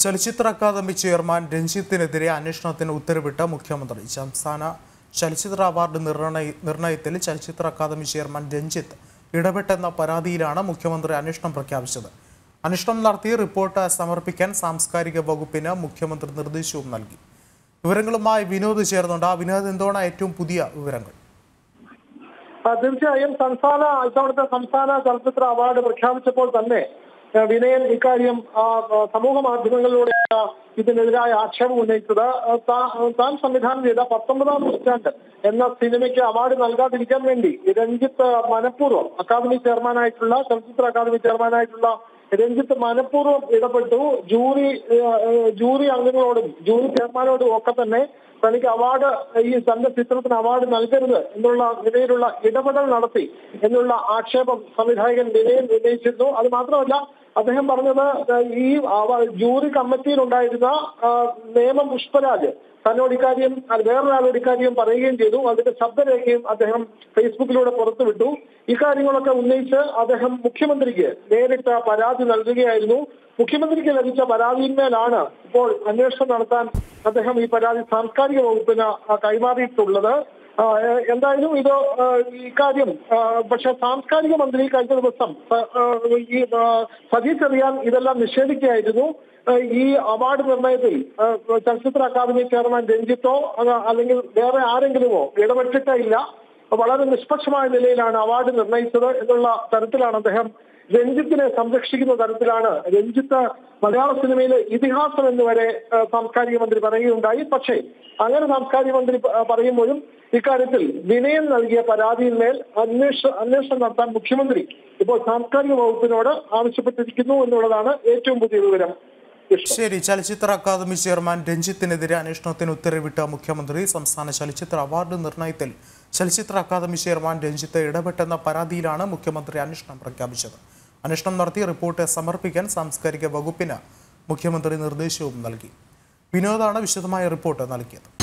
ചലച്ചിത്ര academy chairman രഞ്ജിത്തിനെതിരെ അന്വേഷണത്തിന് ഉത്തരവിട്ട മുഖ്യമന്ത്രി സംസ്ഥാന ചലച്ചിത്ര അവാർഡ് നിർണയ നിർണയത്തിൽ ചലച്ചിത്ര അക്കാദമി ചെയർമാൻ രഞ്ജിത്ത് ഇടപെട്ടെന്ന പരാതിയിലാണ് മുഖ്യമന്ത്രി അന്വേഷണം പ്രഖ്യാപിച്ചത് അന്വേഷണം നടത്തി റിപ്പോർട്ട് സമർപ്പിക്കാൻ സാംസ്കാരിക വകുപ്പിന് മുഖ്യമന്ത്രി നിർദ്ദേശവും നൽകി വിവരങ്ങളുമായി വിനോദ് ചേർന്നുണ്ട് ആ വിനോദ് എന്താണ് ഏറ്റവും പുതിയ വിവരങ്ങൾ ആ, തീർച്ചയായും സംസ്ഥാന ഇത്തവണത്തെ സംസ്ഥാന ചലച്ചിത്ര അവാർഡ് പ്രഖ്യാപിച്ചപ്പോൾ തന്നെ ആ, വിനയൻ ഇക്കാര്യം ആ, ആ, സമൂഹ മാധ്യമങ്ങളിലൂടെ ആ, ഇതിനെതിരായ ആക്ഷേപം ഉന്നയിച്ചത് ആ, താ- താൻ സംവിധാനം ചെയ്ത പത്തൊമ്പതാം നൂറ്റാണ്ട് എന്ന സിനിമയ്ക്ക് അവാർഡ് നൽകാതിരിക്കാൻ വേണ്ടി രഞ്ജിത്ത് മനഃപൂർവ്വം അക്കാദമി ചെയർമാനായിട്ടുള്ള ചലച്ചിത്ര അക്കാദമി ചെയർമാനായിട്ടുള്ള രഞ്ജിത്ത് മനഃപൂർവ്വം ഇടപെട്ടു ജൂറി ആ, ആ, ജൂറി അംഗങ്ങളോടും ജൂറി ചെയർമാനോടും ഒക്കെ തന്നെ തനിക്ക് അവാർഡ് ഈ തന്റെ ചിത്രത്തിന് അവാർഡ് നൽകരുത് എന്നുള്ള നിലയിലുള്ള ഇടപെടൽ നടത്തി എന്നുള്ള ആക്ഷേപം സംവിധായകൻ വിനയൻ ഉന്നയിച്ചിരുന്നു അത് മാത്രമല്ല അദ്ദേഹം പറഞ്ഞത് ഏഹ്, ഈ അവ- ജൂറി കമ്മിറ്റിയിൽ ഉണ്ടായിരുന്ന നിയമം പുഷ്പരാജ് തന്നോട് ഇക്കാര്യം അത് വേറൊരാളോട് ഇക്കാര്യം പറയുകയും ചെയ്തു അതിന്റെ ശബ്ദരേഖയും അദ്ദേഹം ഫേസ്ബുക്കിലൂടെ പുറത്തുവിട്ടു ഇക്കാര്യങ്ങളൊക്കെ ഉന്നയിച്ച് അദ്ദേഹം മുഖ്യമന്ത്രിക്ക് നേരിട്ട് പരാതി നൽകുകയായിരുന്നു മുഖ്യമന്ത്രിക്ക് ലഭിച്ച പരാതിയിന്മേലാണ് ഇപ്പോൾ അന്വേഷണം നടത്താൻ അദ്ദേഹം ഈ പരാതി സാംസ്കാരിക വകുപ്പിന് ആ, കൈമാറിയിട്ടുള്ളത് ആ, എ- എന്തായാലും ഇത് ആ, ഇക്കാര്യം ആ, പക്ഷെ സാംസ്കാരിക മന്ത്രി കഴിഞ്ഞ ദിവസം ആ, ആ, ഈ ആ, സജി ചെറിയാൻ ഇതെല്ലാം നിഷേധിക്കുകയായിരുന്നു ആ, ഈ അവാർഡ് നിർണയത്തിൽ ആ, ചലച്ചിത്ര അക്കാദമി ചെയർമാൻ രഞ്ജിത്തോ അത് അല്ലെങ്കിൽ വേറെ ആരെങ്കിലുമോ ഇടപെട്ടിട്ടേ ഇല്ല വളരെ നിഷ്പക്ഷമായ നിലയിലാണ് അവാർഡ് നിർണയിച്ചത് എന്നുള്ള തരത്തിലാണ് അദ്ദേഹം രഞ്ജിത്തിനെ സംരക്ഷിക്കുന്ന തരത്തിലാണ് രഞ്ജിത്ത് മലയാള സിനിമയിലെ ഇതിഹാസം എന്ന് വരെ ആ, സാംസ്കാരിക മന്ത്രി പറയുകയുണ്ടായി പക്ഷേ അങ്ങനെ സാംസ്കാരിക മന്ത്രി പ- പറയുമ്പോഴും ഇക്കാര്യത്തിൽ വിനയം നൽകിയ പരാതിയിന്മേൽ അന്വേഷ അന്വേഷണം നടത്താൻ മുഖ്യമന്ത്രി ഇപ്പോൾ സാംസ്കാരിക വകുപ്പിനോട് ആവശ്യപ്പെട്ടിരിക്കുന്നു എന്നുള്ളതാണ് ഏറ്റവും പുതിയ വിവരം കൃഷ്ണ ശരി ചലച്ചിത്ര അക്കാദമി ചെയർമാൻ രഞ്ജിത്തിനെതിരെ അന്വേഷണത്തിന് ഉത്തരവിട്ട മുഖ്യമന്ത്രി സംസ്ഥാന ചലച്ചിത്ര അവാർഡ് നിർണയത്തിൽ ചലച്ചിത്ര അക്കാദമി ചെയർമാൻ രഞ്ജിത്ത് ഇടപെട്ടെന്ന പരാതിയിലാണ് മുഖ്യമന്ത്രി അന്വേഷണം പ്രഖ്യാപിച്ചത് അന്വേഷണം നടത്തി റിപ്പോർട്ട് സമർപ്പിക്കാൻ സാംസ്കാരിക വകുപ്പിന് മുഖ്യമന്ത്രി നിർദ്ദേശവും നൽകി വിനോദാണ് വിശദമായ റിപ്പോർട്ട് നൽകിയത്